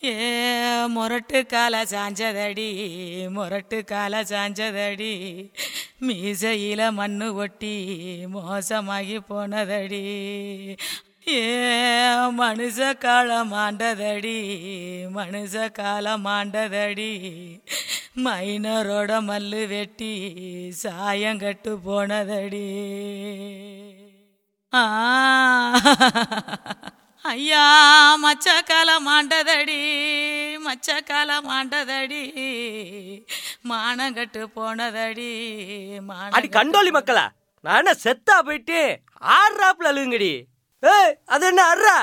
ஏ முரட்டு கால சாஞ்சதடி முரட்டு கால சாஞ்சதடி மீசையில மண்ணு ஒட்டி மோசமாகி போனதடி ஏ மனுஷ காலம் ஆண்டதடி மனுஷ காலம் ஆண்டதடி மைனரோட மல்லு வெட்டி சாயங்கட்டு போனதடி ஆ ஐயா மச்சக்கால மாண்டதடி மச்சக்கால மாண்டதடி மானங்கட்டு போனதடி அடி கண்டோலி மக்களா நான் என்ன செத்தா போயிட்டு ஆடுறாப்புல அழுங்கடி ஏய் அது என்ன ஆடுறா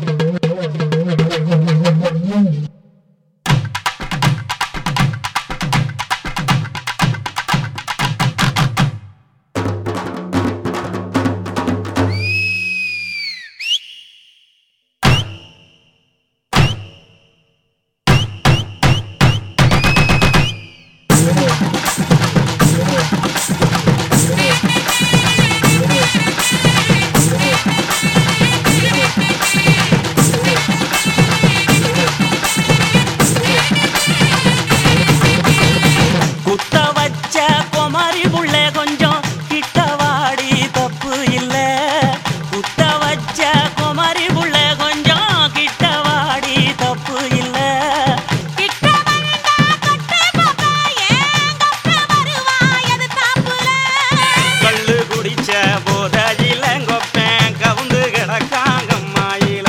குத்த வச்ச குமரி புள்ள கொஞ்சம் கிட்ட வாடி தப்பு இல்ல குத்த வச்ச குமரி புள்ள கொஞ்சம் கிட்ட வாடி தப்பு இல்ல கிட்ட வந்தா கட்டு பாப்பா ஏன் கப்பு வருவா எது தாப்புல கள்ளு குடிச்ச போதையில கொப்பேன் கவுந்து கிடக்காங்க மாயில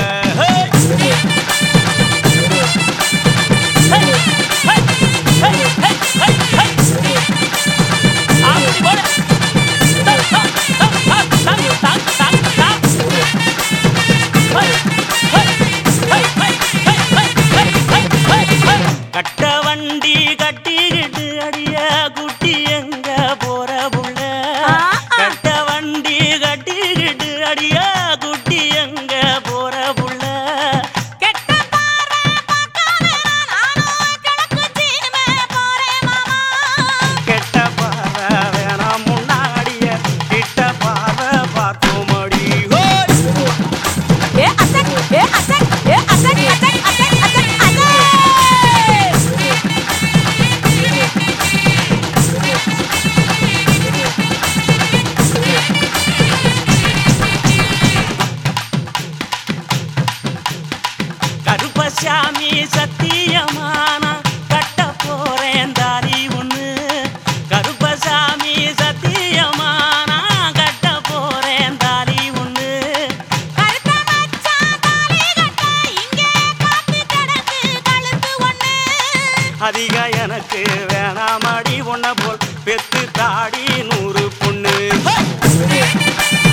கட்ட வண்டி கட்டிக்கிட்டு அடிய குட்டி எங்க போற புள்ள கட்ட வண்டி கட்டிக்கிட்டு அடிய குட்டி எங்க போற புள்ள கெட்ட பாரு பார்க்காத நானும் கிழக்கு சீமை போறேன் மாமா கெட்ட பாற வேணாம் முன்னாடிய கிட்ட பாற பார்க்குமடி ஹோய் ஏ அசக் ஏ அசக் ஏ அசக் அசக் அசக் அசக் அசக் கருப்பசாமி சத்தியமான கட்ட போறேன் தாரி ஒண்ணு கருப்பசாமி சத்தியமான கட்ட போறேன் தாரி ஒண்ணு கழுத்த மச்சான் தாலி கட்ட இங்கே காத்து கிடக்கு கழுத்து ஒண்ணு அதிக எனக்கு வேணாமடி ஒன்ன போல் பெத்து தாடி நூறு பொண்ணு ஹே!